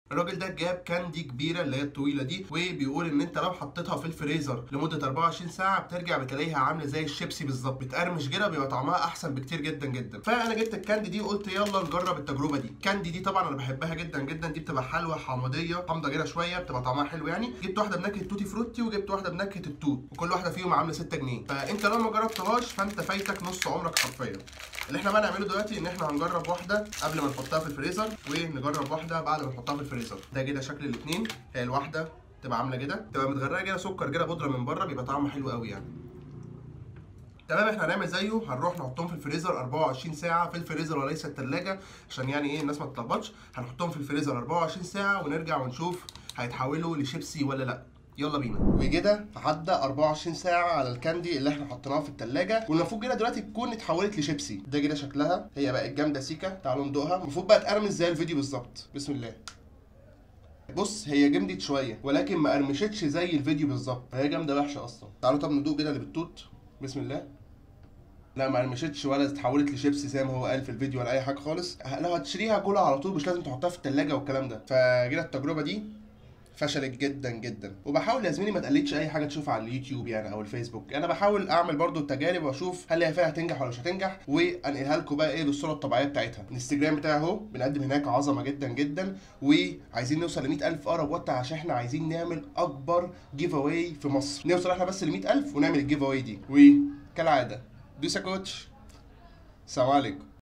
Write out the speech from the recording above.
الراجل ده جاب كاندي كبيره اللي هي الطويله دي وبيقول ان انت لو حطيتها في الفريزر لمده 24 ساعه بترجع بتلاقيها عامله زي الشيبسي بالظبط بتقرمش كده بيبقى طعمها احسن بكتير جدا جدا فانا جبت الكاندي دي وقلت يلا نجرب التجربه دي الكاندي دي طبعا انا بحبها جدا جدا دي بتبقى حلوه حامضيه حامضه كده شويه بتبقى طعمها حلو يعني جبت واحده بنكهه توتي فروتي وجبت واحده بنكهه التوت وكل واحده فيهم عامله 6 جنيه فانت لو ما جربتهاش فانت فايتك نص عمرك حرفيا اللي احنا بقى نعمله دلوقتي ان احنا هنجرب واحده قبل ما نحطها في الفريزر ونجرب واحده بعد ما نحطها في الفريزر ده كده شكل الاثنين هي الواحده تبقى عامله كده تبقى متغرقه كده سكر كده بودره من بره بيبقى طعمها حلو قوي يعني تمام احنا هنعمل زيه هنروح نحطهم في الفريزر 24 ساعه في الفريزر وليس الثلاجه عشان يعني ايه الناس ما تتلخبطش هنحطهم في الفريزر 24 ساعه ونرجع ونشوف هيتحولوا لشيبسي ولا لا يلا بينا وكده عدى 24 ساعة على الكاندي اللي احنا حطيناها في التلاجة والمفروض كده دلوقتي تكون اتحولت لشيبسي ده كده شكلها هي بقت جامدة سيكا تعالوا ندوقها المفروض بقى تقرمش زي الفيديو بالظبط بسم الله بص هي جمدت شوية ولكن ما قرمشتش زي الفيديو بالظبط هي جامدة وحشة اصلا تعالوا طب ندوق كده اللي بالتوت بسم الله لا ما قرمشتش ولا اتحولت لشيبسي زي ما هو قال في الفيديو ولا اي حاجه خالص لو هتشتريها كلها على طول مش لازم تحطها في التلاجة والكلام ده فكده التجربه دي فشلت جدا جدا وبحاول يا زميلي ما تقلدش اي حاجه تشوفها على اليوتيوب يعني او الفيسبوك انا بحاول اعمل برضو التجارب واشوف هل هي فيها هتنجح ولا مش هتنجح وانقلها لكم بقى ايه بالصوره الطبيعيه بتاعتها الانستجرام بتاعي اهو بنقدم هناك عظمه جدا جدا وعايزين نوصل ل 100000 اقرب وقت عشان احنا عايزين نعمل اكبر جيف اواي في مصر نوصل احنا بس ل 100000 ونعمل الجيف اواي دي وكالعاده دوس يا كوتش سلام عليكم